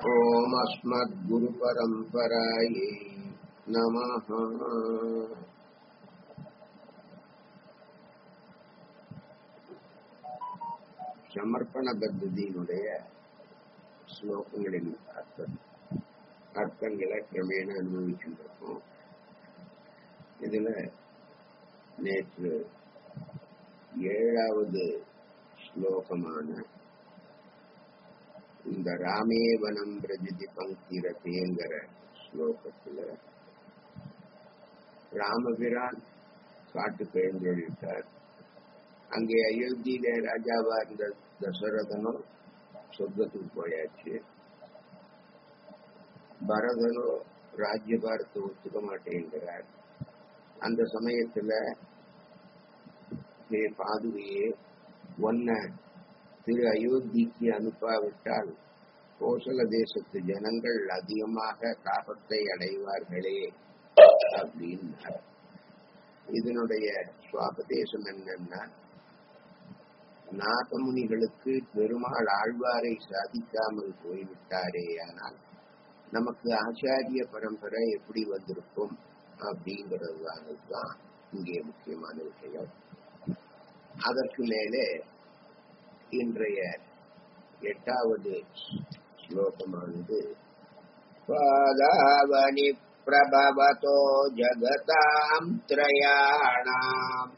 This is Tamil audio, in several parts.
ॐ अस्मद्गुरुपरम्परायै नमः சமர்ப்பண பத்ததியினுடைய ஸ்லோகங்களின் அர்த்தம் அர்த்தங்களை கிரமேண அனுபவிச்சுருக்கோம் இதுல நேற்று ஏழாவது ஸ்லோகமான இந்த ராமேவனம் பிரஜிதி பங்கிரதேங்கிற ஸ்லோகத்துல ராமபிரான் காட்டுக்கு எழுந்தொழித்தார் அங்கே அயோத்தியில ராஜாவா இருந்த தசரதனும் சொர்க்கத்துக்கு போயாச்சு பரதனோ ராஜ்யபாரத்தை ஒத்துக்க மாட்டேங்கிறார் அந்த சமயத்துல ஹே பாதுகையே ஒன்ன திரு அயோத்திக்கு அனுப்பாவிட்டால் கோசல தேசத்து ஜனங்கள் அதிகமாக தாபத்தை அடைவார்களே அப்படின்னார் இதனுடைய சுவாபதேசம் என்னன்னா நாகமுனிகளுக்கு பெருமாள் ஆழ்வாரை சாதிக்காமல் போய்விட்டாரே ஆனால் நமக்கு ஆச்சாரிய பரம்பரை எப்படி வந்திருக்கும் அப்படிங்கிறது தான் இங்கே முக்கியமான விஷயம் அதற்கு மேலே இன்றைய எட்டாவது ஸ்லோகமானது பாதாவணி பிரபவதோ ஜகதாம் திரயாணாம்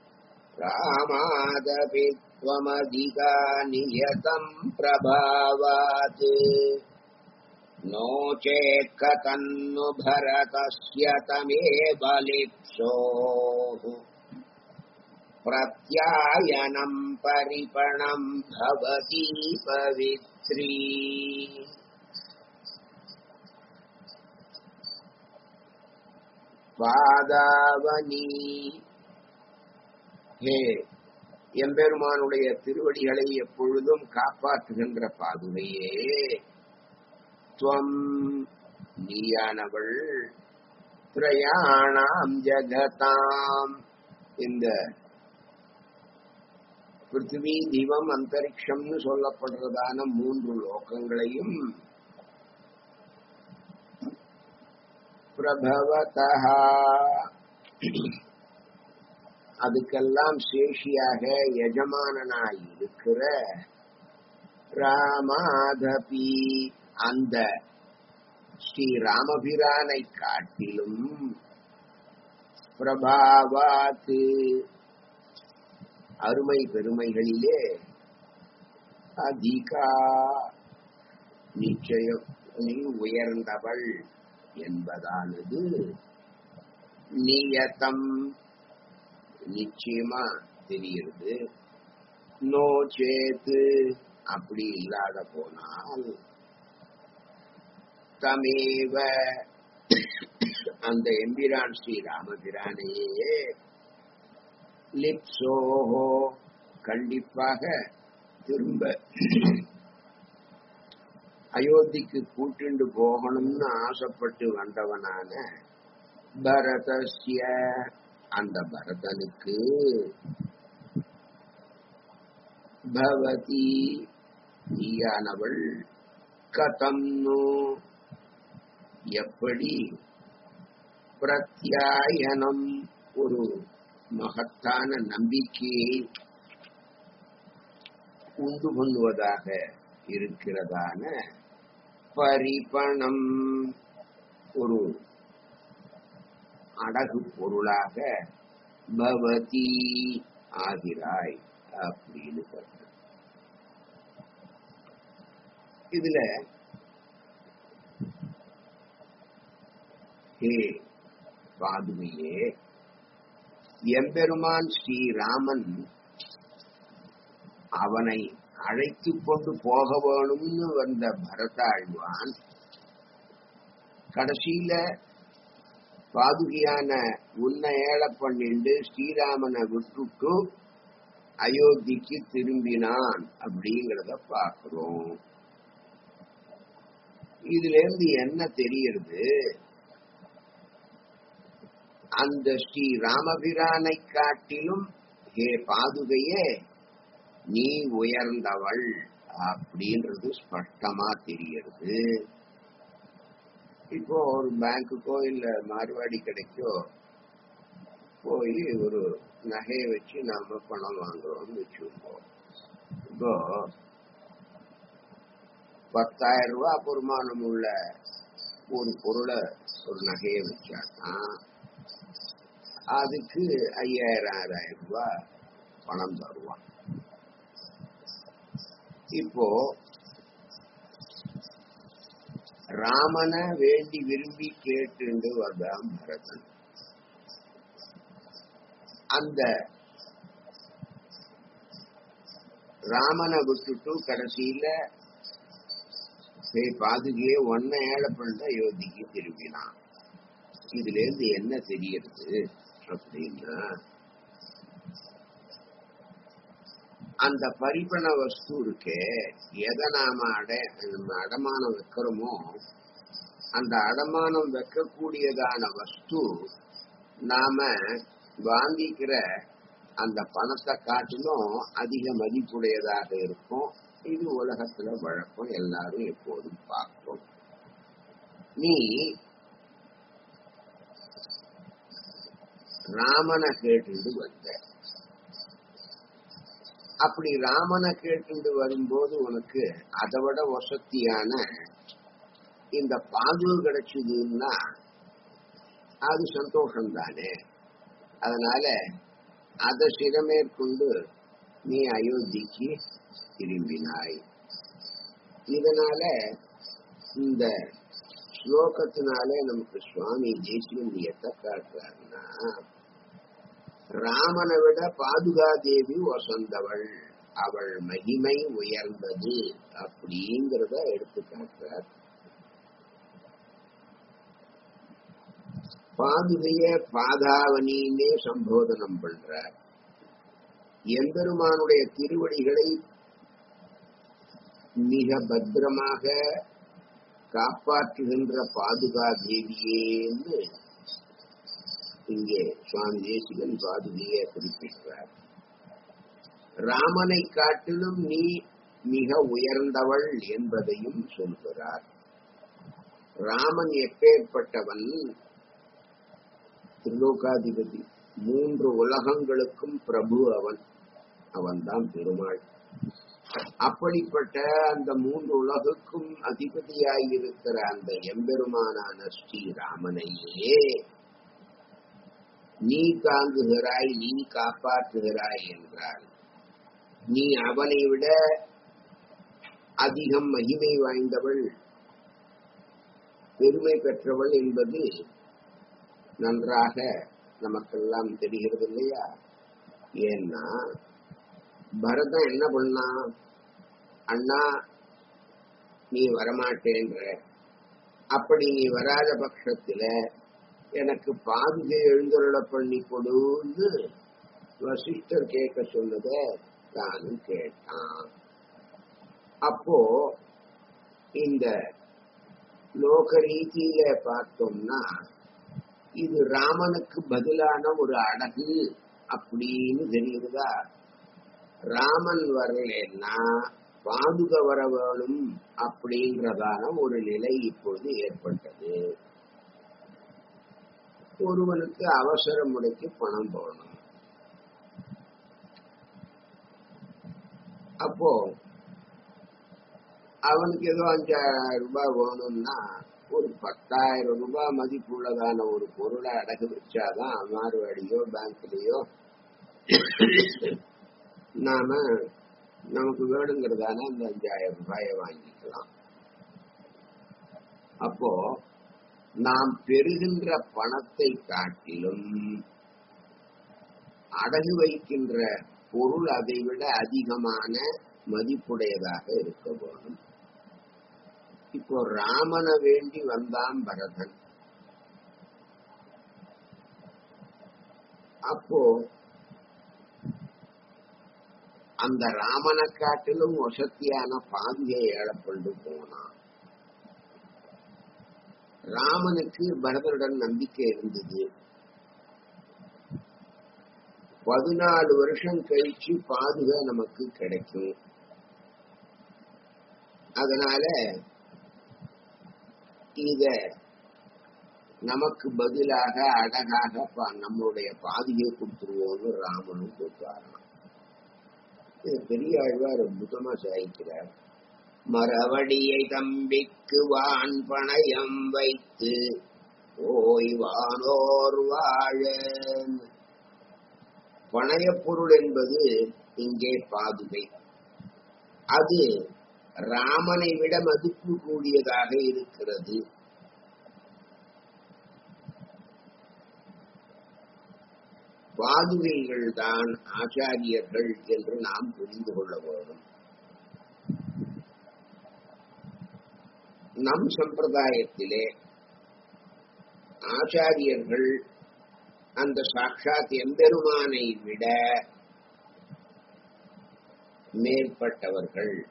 ராமாதபி त्वमधिका नियतम् प्रभावात् नो चेत् कथन्नु भरतस्य तमेव लिप्सोः प्रत्यायनम् परिपणम् भवति पवित्री பாதாவனி ஹே எம்பெருமானுடைய திருவடிகளை எப்பொழுதும் காப்பாற்றுகின்ற பாதுகையே துவம் நீயானவள் பிரயாணாம் ஜகதாம் இந்த பிருத்திவி தீபம் அந்தரிக்ஷம்னு சொல்லப்படுறதான மூன்று லோகங்களையும் பிரபவதா அதுக்கெல்லாம் சேஷியாக எஜமானனாய் இருக்கிற ராமாதபி அந்த ஸ்ரீ ராமபிரானை காட்டிலும் பிரபாவாத்து அருமை பெருமைகளிலே அதிகா நிச்சயம் நீ உயர்ந்தவள் என்பதானது நியதம் நிச்சயமா தெரியுது நோ சேத்து அப்படி இல்லாத போனால் தமேவ அந்த எம்பிரான் ஸ்ரீ ராமபிரானையே லிப்சோஹோ கண்டிப்பாக திரும்ப அயோத்திக்கு கூட்டிண்டு போகணும்னு ஆசைப்பட்டு வந்தவனான பரதஸ்ய அந்த பரதனுக்கு பவதி நீயானவள் கதம்னு எப்படி பிரத்யாயனம் ஒரு மகத்தான நம்பிக்கையை உண்டு பண்ணுவதாக இருக்கிறதான பரிபணம் ஒரு அடகு பொருளாக பவதி ஆகிறாய் அப்படின்னு சொல்ற இதுல ஹே பாதுமையே எம்பெருமான் ஸ்ரீராமன் அவனை அழைத்து கொண்டு போக வேணும்னு வந்த பரதாழ்வான் கடைசியில பாதுகையான உன்னை ஏழ பண்ணிண்டு ஸ்ரீராமனை விட்டுட்டு அயோத்திக்கு திரும்பினான் அப்படிங்கிறத பார்க்கிறோம் இதுல இருந்து என்ன தெரியுது அந்த ஸ்ரீ ராமபிரானை காட்டிலும் ஹே பாதுகையே நீ உயர்ந்தவள் அப்படின்றது ஸ்பஷ்டமா தெரியறது இப்போ ஒரு பேங்க்குக்கோ இல்ல மார்வாடி கடைக்கோ போய் ஒரு நகையை வச்சு நாம பணம் வாங்குறோம்னு வச்சுக்கோம் இப்போ பத்தாயிரம் ரூபாய் பொறுமானம் உள்ள ஒரு பொருளை ஒரு நகையை வச்சான்னா அதுக்கு ஐயாயிரம் ஆறாயிரம் ரூபாய் பணம் தருவான் இப்போ ராமனை வேண்டி விரும்பி கேட்டு வந்தான் பரதன் அந்த ராமனை விட்டுட்டு கடைசியில போய் பாதுகையே ஒன்ன ஏழை பண்ண அயோத்திக்கு திரும்பினான் இதுல இருந்து என்ன தெரியறது அப்படின்னா அந்த பரிபண வஸ்து இருக்கே எதை நாம அட நம்ம அடமானம் வைக்கிறோமோ அந்த அடமானம் வைக்கக்கூடியதான வஸ்து நாம வாங்கிக்கிற அந்த பணத்தை காட்டிலும் அதிக மதிப்புடையதாக இருக்கும் இது உலகத்துல வழக்கம் எல்லாரும் எப்போதும் பார்க்கிறோம் நீ ராமனை கேட்டு வந்த அப்படி ராமனை கேட்டு வரும்போது உனக்கு அதை விட வசதியான இந்த பாது கிடைச்சதுன்னா அது சந்தோஷம் தானே அதனால அதை சிறமேற்கொண்டு நீ அயோத்திக்கு திரும்பினாய் இதனால இந்த ஸ்லோகத்தினாலே நமக்கு சுவாமி தேசியம் எத்த காட்டுறாருன்னா ராமனை விட பாதுகாதேவி வசந்தவள் அவள் மகிமை உயர்ந்தது அப்படிங்கிறத எடுத்து காட்டுறார் பாதுகைய பாதாவனின்னே சம்போதனம் பண்றார் எம்பெருமானுடைய திருவடிகளை மிக பத்திரமாக காப்பாற்றுகின்ற பாதுகா தேவியேன்னு இங்கே சுவாமி தேசிகன் பாதுகையை குறிப்பிட்டார் ராமனை காட்டிலும் நீ மிக உயர்ந்தவள் என்பதையும் சொல்கிறார் ராமன் எப்பேற்பட்டவன் திரிலோகாதிபதி மூன்று உலகங்களுக்கும் பிரபு அவன் அவன்தான் பெருமாள் அப்படிப்பட்ட அந்த மூன்று உலகுக்கும் அதிபதியாயிருக்கிற அந்த எம்பெருமானான ஸ்ரீராமனையே நீ தாங்குகிறாய் நீ காப்பாற்றுகிறாய் என்றால் நீ அவனை விட அதிகம் மகிமை வாய்ந்தவள் பெருமை பெற்றவள் என்பது நன்றாக நமக்கெல்லாம் தெரிகிறது இல்லையா ஏன்னா பரதன் என்ன பண்ணா அண்ணா நீ வரமாட்டேன்ற அப்படி நீ வராத பட்சத்துல எனக்கு பாதுகை எழுந்தருள பண்ணி கொடுன்னு வசிஷ்டர் கேட்க சொன்னத தானும் கேட்டான் அப்போ இந்த லோக ரீதியில பார்த்தோம்னா இது ராமனுக்கு பதிலான ஒரு அடகு அப்படின்னு தெரியுதா ராமன் வரலன்னா பாதுக வர வேணும் அப்படின்றதான ஒரு நிலை இப்பொழுது ஏற்பட்டது ஒருவனுக்கு அவசர முறைக்கு பணம் போகணும் அப்போ அவனுக்கு ஏதோ அஞ்சாயிரம் ரூபாய் வேணும்னா ஒரு பத்தாயிரம் ரூபாய் மதிப்புள்ளதான ஒரு பொருளை அடகு வச்சாதான் மார்வாடியோ பேங்க்லயோ நாம நமக்கு வேணுங்கிறதான அந்த அஞ்சாயிரம் ரூபாய வாங்கிக்கலாம் அப்போ நாம் பெறுகின்ற பணத்தை காட்டிலும் அடகு வைக்கின்ற பொருள் அதை விட அதிகமான மதிப்புடையதாக இருக்க வேணும் இப்போ ராமனை வேண்டி வந்தான் பரதன் அப்போ அந்த ராமனை காட்டிலும் வசத்தியான பாதியை ஏழப்பண்டு போனான் ராமனுக்கு பரதனுடன் நம்பிக்கை இருந்தது பதினாலு வருஷம் கழிச்சு பாதுகா நமக்கு கிடைக்கும் அதனால இத நமக்கு பதிலாக அழகாக பா- நம்மளுடைய பாதியை கொடுத்துருவோம்னு ராமனும் கொடுத்தாராம் இது பெரிய ஆழ்வார் அற்புதமா சாதிக்கிறார் மரவடியை தம்பிக்கு வான் பணயம் வைத்து ஓய்வானோர் வாழ பணையப் பொருள் என்பது இங்கே பாதுகை அது ராமனை விட மதிப்பு கூடியதாக இருக்கிறது பாதுகைகள் தான் ஆச்சாரியர்கள் என்று நாம் புரிந்து கொள்ள வேண்டும் நம் சம்பிரதாயத்திலே ஆச்சாரியர்கள் அந்த சாட்சாத் எம்பெருமானை விட மேற்பட்டவர்கள்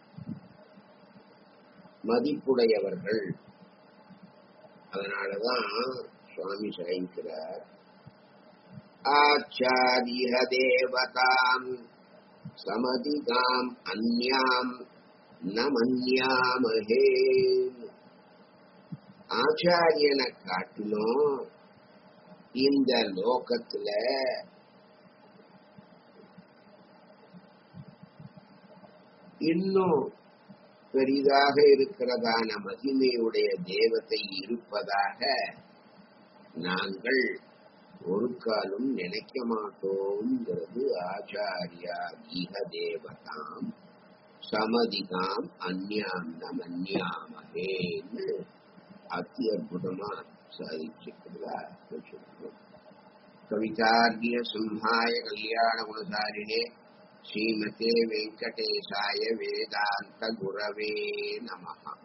மதிப்புடையவர்கள் அதனாலதான் சுவாமி சாய்க்கிறார் ஆச்சாரிய தேவதாம் சமதிகாம் அந்யாம் ந மன்யாமஹே ஆச்சாரியனை காட்டிலும் இந்த லோகத்துல இன்னும் பெரிதாக இருக்கிறதான மகிமையுடைய தேவதை இருப்பதாக நாங்கள் ஒரு காலம் நினைக்க மாட்டோம்ங்கிறது ஆச்சாரியா ஈக தேவதாம் சமதிகாம் அந்யாம் நம் அந்யாமகேன்னு அத்தி அற்புதமா சாதிச்சிருக்கிறதா வச்சிருக்கோம் கவிதார்கிய சிம்ஹாய கல்யாண குணசாரிணே ஸ்ரீமதே வெங்கடேசாய வேதாந்த குரவே நமஹ